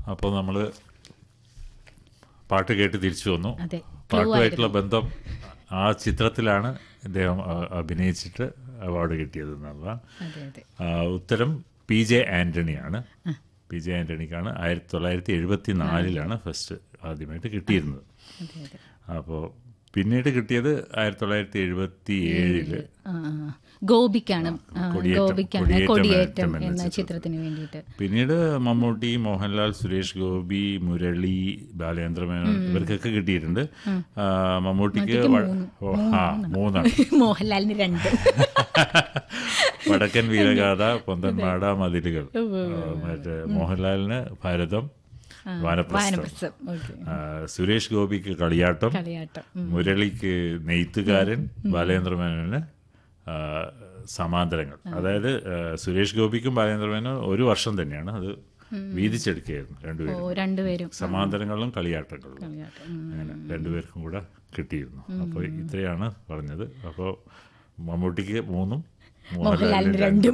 അപ്പോൾ നമ്മൾ പാട്ട് കേട്ട് തിരിച്ചു വന്നു അതെ പാട്ടുമായിട്ടുള്ള ബന്ധം ആ ചിത്രത്തിലാണ് ഇദ്ദേഹം അ- അഭിനയിച്ചിട്ട് അവാർഡ് കിട്ടിയത് എന്നുള്ള അതെ അതെ ഉത്തരം പി ജെ ആന്റണിയാണ് പി ജെ ആന്റണിക്കാണ് ആയിരത്തി തൊള്ളായിരത്തി എഴുപത്തി നാലിലാണ് ഫസ്റ്റ് ആദ്യമായിട്ട് കിട്ടിയിരുന്നത് അതെ അതെ അപ്പോൾ പിന്നീട് കിട്ടിയത് ആയിരത്തി തൊള്ളായിരത്തി എഴുപത്തി ഏഴില് ആ, ആ. ഗോപിക്കാണ് ആ, കൊടിയേറ്റം- ഗോപിക്കാണ് കൊടിയേറ്റം കൊടിയേറ്റം എന്ന എന്ന ചിത്രത്തിൽ. ചിത്രത്തിന് വേണ്ടിയിട്ട് പിന്നീട് മമ്മൂട്ടി മോഹൻലാൽ സുരേഷ് ഗോപി മുരളി ബാലേന്ദ്ര മേനോൻ ഇവർക്കൊക്കെ കിട്ടിയിട്ടുണ്ട് ആ, മമ്മൂട്ടിക്ക് വ- ഓ, ആ മൂന്നാണ് മോഹൻലാലിന് രണ്ട് വടക്കൻ വീരഗാഥ പൊന്തൻമാട മതിലുകൾ ആ, മറ്റേ മോഹൻലാലിന് ഭാരതം വാനപ്രസ്ഥം വാനപ്രസ്ഥം ഓക്കെ ആ, സുരേഷ് ഗോപിക്ക് കളിയാട്ടം കളിയാട്ടം ഉം. മുരളിക്ക് നെയ്ത്തുകാരൻ ബാലേന്ദ്ര മേനോന് ആ, സമാന്തരങ്ങൾ അതായത് ആ, സുരേഷ് ഗോപിക്കും ബാലേന്ദ്ര മേനോൻ ഒരു വർഷം തന്നെയാണ് അത് വീതിച്ചെടുക്കുകയായിരുന്നു ഓ രണ്ടുപേരും രണ്ടുപേരും സമാന്തരങ്ങളും കളിയാട്ടങ്ങളും കളിയാട്ടം ഉം. അങ്ങനെ രണ്ടുപേർക്കും കൂടെ കിട്ടിയിരുന്നു അപ്പോൾ ഇത്രയാണ് പറഞ്ഞത് അപ്പോൾ മമ്മൂട്ടിക്ക് മൂന്നും മോഹൻലാലിന് രണ്ടും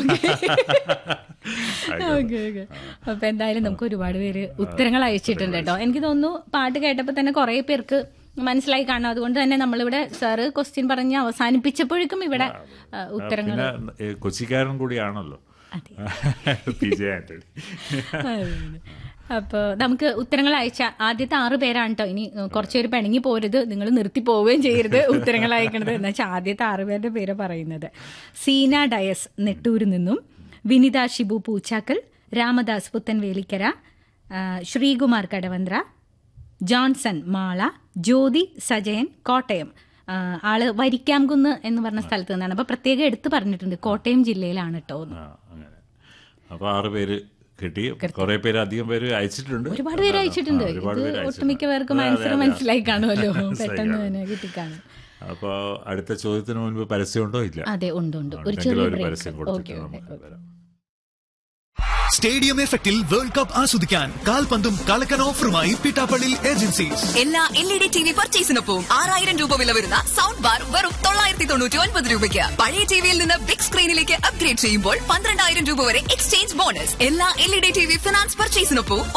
ഓക്കെ ഓക്കെ അപ്പൊ എന്തായാലും നമുക്ക് ഒരുപാട് പേര് ഉത്തരങ്ങൾ അയച്ചിട്ടുണ്ട് കേട്ടോ എനിക്ക് തോന്നുന്നു പാട്ട് കേട്ടപ്പോൾ തന്നെ കുറെ പേർക്ക് മനസ്സിലായി കാണും അതുകൊണ്ട് തന്നെ നമ്മളിവിടെ സാറ് ക്വസ്റ്റ്യൻ പറഞ്ഞ് അവസാനിപ്പിച്ചപ്പോഴേക്കും ഇവിടെ ആ, ഉത്തരങ്ങൾ പിന്നെ ഏ, കൊച്ചിക്കാരൻ കൂടിയാണല്ലോ പി ജെ ആന്റണി അപ്പോൾ നമുക്ക് ഉത്തരങ്ങൾ അയച്ച ആദ്യത്തെ ആറ് പേരാണ് കേട്ടോ ഇനി ഉം, കുറച്ച് പേര് പിണങ്ങി പോരുത് നിങ്ങൾ നിർത്തി പോവുകയും ചെയ്യരുത് ഉത്തരങ്ങൾ അയക്കണത് എന്ന് വെച്ചാൽ ആദ്യത്തെ ആറ് പേരുടെ പേര് പറയുന്നത് സീന ഡയസ് നെട്ടൂരിൽ നിന്നും വിനിത ഷിബു പൂച്ചാക്കൽ രാമദാസ് പുത്തൻവേലിക്കര ആ, ശ്രീകുമാർ കടവന്ത്ര ജോൺസൺ മാള ജ്യോതി സജയൻ കോട്ടയം ആ, ആള് വരിക്കാംകുന്ന് എന്ന് പറഞ്ഞ സ്ഥലത്ത് നിന്നാണ് അപ്പൊ പ്രത്യേകം എടുത്തു പറഞ്ഞിട്ടുണ്ട് കോട്ടയം ജില്ലയിലാണ് കേട്ടോ എന്ന്. ആ അങ്ങനെ അപ്പോൾ ആറ് പേര് കിട്ടി കുറെ പേര് അധികം പേര് അയച്ചിട്ടുണ്ട് ഒരുപാട് പേര് അയച്ചിട്ടുണ്ട് ആ, ഒരുപാട് ഇത് പേര് അയച്ചിട്ടുണ്ട്. ഒട്ടുമിക്ക പേർക്കും അതെ, ആൻസർ അതെ, അതെ. മനസ്സിലായി കാണുമല്ലോ മനസ്സിലായി പെട്ടെന്ന് കാണും. തന്നെ കിട്ടിക്കാണും അപ്പോൾ അടുത്ത ചോദ്യത്തിന് മുൻപ് പരസ്യമുണ്ടോ ഇല്ല അതെ ഉണ്ട് ഉണ്ട് ഒരു ഉണ്ടെങ്കിൽ ചെറിയ ഒരു ബ്രേക്ക് പരസ്യം ഓക്കെ കൊടുത്തിട്ട് ഓക്കെ നമുക്ക് വരാം സ്റ്റേഡിയം എഫക്റ്റിൽ വേൾഡ് കപ്പ് ആസ്വദിക്കാൻ കാൽപന്തും കളക്കൻ ഓഫറുമായി പിട്ടാപ്പള്ളി ഏജൻസീസ് എല്ലാ L E D T V പർച്ചേസിനൊപ്പം ആറായിരം രൂപ വില വരുന്ന സൗണ്ട് ബാർ വെറും തൊള്ളായിരത്തി തൊണ്ണൂറ്റി ഒൻപത് രൂപയ്ക്ക് പഴയ ടിവിയിൽ നിന്ന് ബിഗ് സ്ക്രീനിലേക്ക് അപ്ഗ്രേഡ് ചെയ്യുമ്പോൾ പന്ത്രണ്ടായിരം രൂപ വരെ എക്സ്ചേഞ്ച് ബോണസ് എല്ലാ L E D T V finance പർച്ചേസിനൊപ്പം